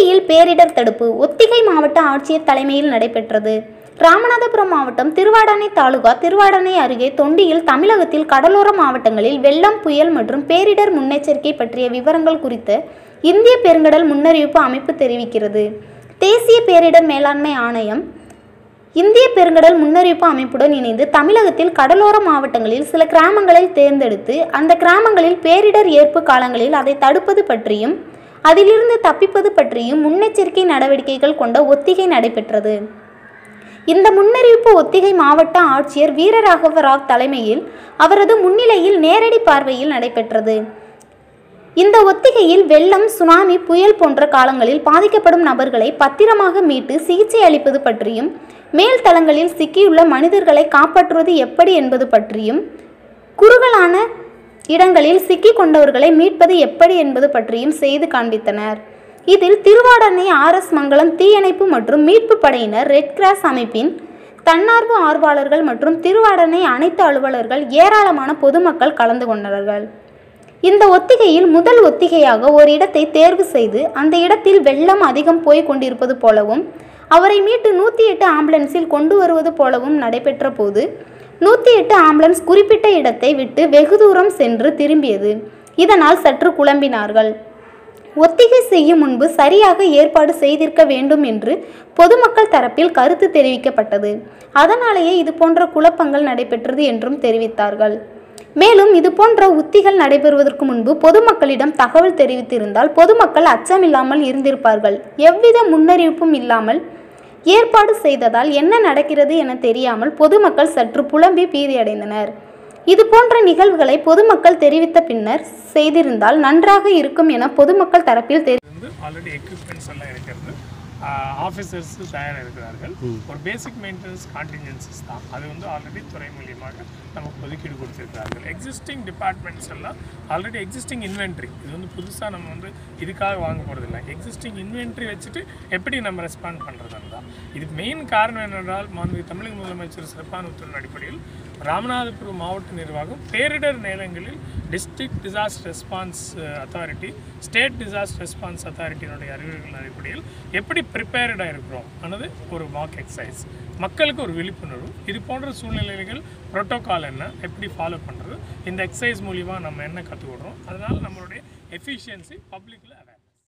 தொண்டியில் பேரிடர் தடுப்பு ஒத்திகை மாவட்ட ஆட்சியர் தலைமையில் நடைபெற்றது ராமநாதபுரம் மாவட்டம் திருவாடானை தாலுகா திருவாடானை அருகே தொண்டியில் தமிழகத்தில் கடலோர மாவட்டங்களில் வெள்ளம் புயல் மற்றும் பேரிடர் முன்னெச்சரிக்கை பற்றிய விவரங்கள் குறித்து இந்திய பெருங்கடல் முன்னறிவிப்பு அமைப்பு தெரிவிக்கிறது தேசிய பேரிடர் மேலாண்மை ஆணையம் இந்திய பெருங்கடல் முன்னறிவிப்பு அமைப்புடன் இணைந்து தமிழகத்தில் கடலோர மாவட்டங்களில் சில கிராமங்களை தேர்ந்தெடுத்து அந்த கிராமங்களில் பேரிடர் ஏற்பு காலங்களில் அதை தடுப்பது பற்றியும் அதிலிருந்து தப்பிப்பது பற்றியும் முன்னெச்சரிக்கை நடவடிக்கைகள் கொண்ட ஒத்திகை நடைபெற்றது இந்த முன்னறிவிப்பு ஒத்திகை மாவட்ட ஆட்சியர் வீரராகவ ராவ் தலைமையில் அவரது முன்னிலையில் நேரடி பார்வையில் நடைபெற்றது இந்த ஒத்திகையில் வெள்ளம் சுனாமி புயல் போன்ற காலங்களில் பாதிக்கப்படும் நபர்களை பத்திரமாக மீட்டு சிகிச்சை அளிப்பது பற்றியும் மேல் தளங்களில் சிக்கியுள்ள மனிதர்களை காப்பாற்றுவது எப்படி என்பது பற்றியும் குறுகலான இடங்களில் சிக்கிக் கொண்டவர்களை மீட்பது எப்படி என்பது பற்றியும் செய்து காண்பித்தனர் இதில் திருவாடனை ஆர்எஸ் மங்கலம் தீயணைப்பு மற்றும் மீட்பு படையினர் ரெட் கிராஸ் அமைப்பின் தன்னார்வ ஆர்வலர்கள் மற்றும் திருவாடனை அனைத்து அலுவலர்கள் ஏராளமான பொதுமக்கள் கலந்து கொண்டார்கள் இந்த ஒத்திகையில் முதல் ஒத்திகையாக ஒரு இடத்தை தேர்வு செய்து அந்த இடத்தில் வெள்ளம் அதிகம் போய் கொண்டிருப்பது போலவும் அவரை மீட்டு நூற்றி எட்டு ஆம்புலன்ஸில் கொண்டு வருவது போலவும் நடைபெற்ற போது நூற்றி எட்டு ஆம்புலன்ஸ் குறிப்பிட்ட இடத்தை விட்டு வெகு தூரம் சென்று திரும்பியது இதனால் சற்று குழம்பினார்கள் ஒத்திகை செய்யும் முன்பு சரியாக ஏற்பாடு செய்திருக்க வேண்டும் என்று பொதுமக்கள் தரப்பில் கருத்து தெரிவிக்கப்பட்டது அதனாலேயே இது போன்ற குழப்பங்கள் நடைபெற்றது என்றும் தெரிவித்தார்கள் மேலும் இது போன்ற உத்திகள் நடைபெறுவதற்கு முன்பு பொதுமக்களிடம் தகவல் தெரிவித்திருந்தால் பொதுமக்கள் அச்சமில்லாமல் இருந்திருப்பார்கள் எவ்வித முன்னறிவிப்பும் இல்லாமல் ஏற்பாடு செய்ததால் என்ன நடக்கிறது என தெரியாமல் பொதுமக்கள் சற்று புலம்பி பீதியடைந்தனர் இது போன்ற நிகழ்வுகளை பொதுமக்கள் தெரிவித்த பின்னர் செய்திருந்தால் நன்றாக இருக்கும் என பொதுமக்கள் தரப்பில் தெரி வந்து ஆல்ரெடி எக்யூப்மெண்ட்ஸ் எல்லாம் இருக்கிறது ஆஃபீஸர்ஸ் தயாராக இருக்கிறார்கள் ஒரு பேசிக் மெயின்டெனன்ஸ் கான்டிஜென்சிஸ் தான் அது வந்து ஆல்ரெடி துறை மூலியமாக நமக்கு ஒதுக்கீடு கொடுத்துருக்கிறார்கள் எக்ஸிஸ்டிங் டிபார்ட்மெண்ட்ஸ் எல்லாம் ஆல்ரெடி எக்ஸிஸ்டிங் இன்வென்ட்ரி இது வந்து புதுசாக நம்ம வந்து இதுக்காக வாங்க போகிறதில்ல எக்ஸிஸ்டிங் இன்வென்ட்ரி வச்சுட்டு எப்படி நம்ம ரெஸ்பாண்ட் பண்ணுறதுன்னு தான் இதுக்கு மெயின் காரணம் என்னென்றால் மாண்பு தமிழக முதலமைச்சர் சிறப்பான உத்தரவின் அடிப்படையில் ராமநாதபுரம் மாவட்ட நிர்வாகம் பேரிடர் நேரங்களில் district disaster response authority state disaster response அத்தாரிட்டியினுடைய அறிவுரைகளின் அடிப்படையில் எப்படி ப்ரிப்பேர்டாக இருக்கிறோம் ஆனது ஒரு மாக் எக்ஸசைஸ் மக்களுக்கு ஒரு விழிப்புணர்வு இது போன்ற சூழ்நிலைகள் ப்ரோட்டோகால் என்ன எப்படி ஃபாலோ பண்ணுறது இந்த எக்ஸசைஸ் மூலிமா நம்ம என்ன கற்றுக்கிடுறோம் அதனால் நம்மளுடைய எஃபிஷியன்சி பப்ளிக்கில் அவேர்